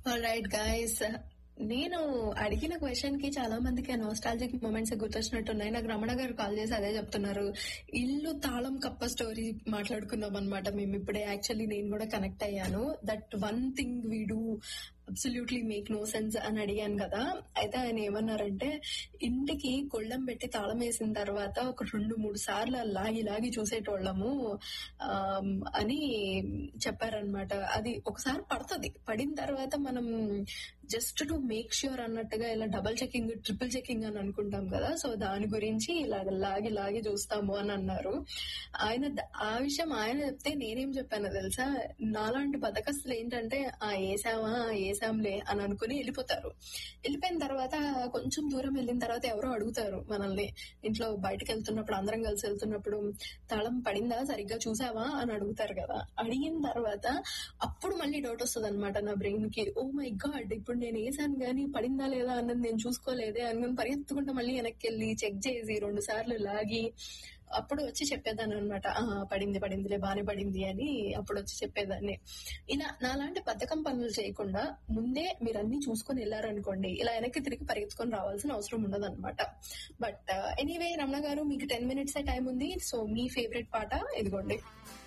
right guys నేను అడిగిన question కి చాలా మందికి నోస్టాలజిక్ మూమెంట్స్ గుర్తొచ్చినట్టున్నాయి నాకు రమణ గారు కాల్ చేసి అదే చెప్తున్నారు ఇల్లు తాళం కప్ప స్టోరీ మాట్లాడుకున్నాం అనమాట మేము ఇప్పుడే యాక్చువల్లీ నేను కూడా కనెక్ట్ అయ్యాను that one thing we do absolutely make no sense అని అడిగాను కదా అయితే ఆయన ఏమన్నారంటే ఇంటికి కొళ్ళం పెట్టి తాళం వేసిన తర్వాత ఒక రెండు మూడు సార్లు లాగి లాగి చూసేటోళ్ళము ఆమ్, అని చెప్పారనమాట అది ఒకసారి పడుతుంది పడిన తర్వాత మనం జస్ట్ టు మేక్ ష్యూర్ అన్నట్టుగా ఇలా డబల్ చెకింగ్ ట్రిపుల్ చెకింగ్ అని అనుకుంటాం కదా సో దాని గురించి ఇలా లాగి లాగి చూస్తాము అని అన్నారు ఆయన ద- ఆ విషయం ఆయన చెప్తే నేనేం చెప్పానో తెలుసా నాలాంటి బతకస్తులు ఏంటంటే ఆ ఏసామా ఆ ఏసాంలే అని అనుకుని వెళ్ళిపోతారు వెళ్ళిపోయిన తర్వాత కొంచెం దూరం వెళ్ళిన తర్వాత ఎవరో అడుగుతారు మనల్ని ఇంట్లో బయటకు వెళ్తున్నప్పుడు అందరం కలిసి వెళ్తున్నప్పుడు తాళం పడిందా సరిగ్గా చూసావా అని అడుగుతారు కదా అడిగిన తర్వాత అప్పుడు మళ్ళీ డౌట్ వస్తుంది అనమాట నా బ్రెయిన్ కి ఓ మై గాడ్ ఇప్పుడు నేను వేసాను కానీ పడిందా లేదా అన్నది నేను చూసుకోలేదే అనుకుని పరిగెత్తుకుంటా మళ్ళీ వెనక్కి వెళ్ళి చెక్ చేసి రెండు సార్లు లాగి అప్పుడు వచ్చి చెప్పేదాన్ని అనమాట పడింది పడిందిలే బానే పడింది అని అప్పుడు వచ్చి చెప్పేదాన్ని ఇలా నాలాంటి బద్ధకం పనులు చేయకుండా ముందే మీరు అన్ని చూసుకొని వెళ్ళారనుకోండి ఇలా వెనక్కి తిరిగి పరిగెత్తుకొని రావాల్సిన అవసరం ఉండదు అనమాట బట్ ఎనీవే రమణ గారు మీకు టెన్ మినిట్స్ టైం ఉంది సో మీ ఫేవరెట్ పాట ఇదిగోండి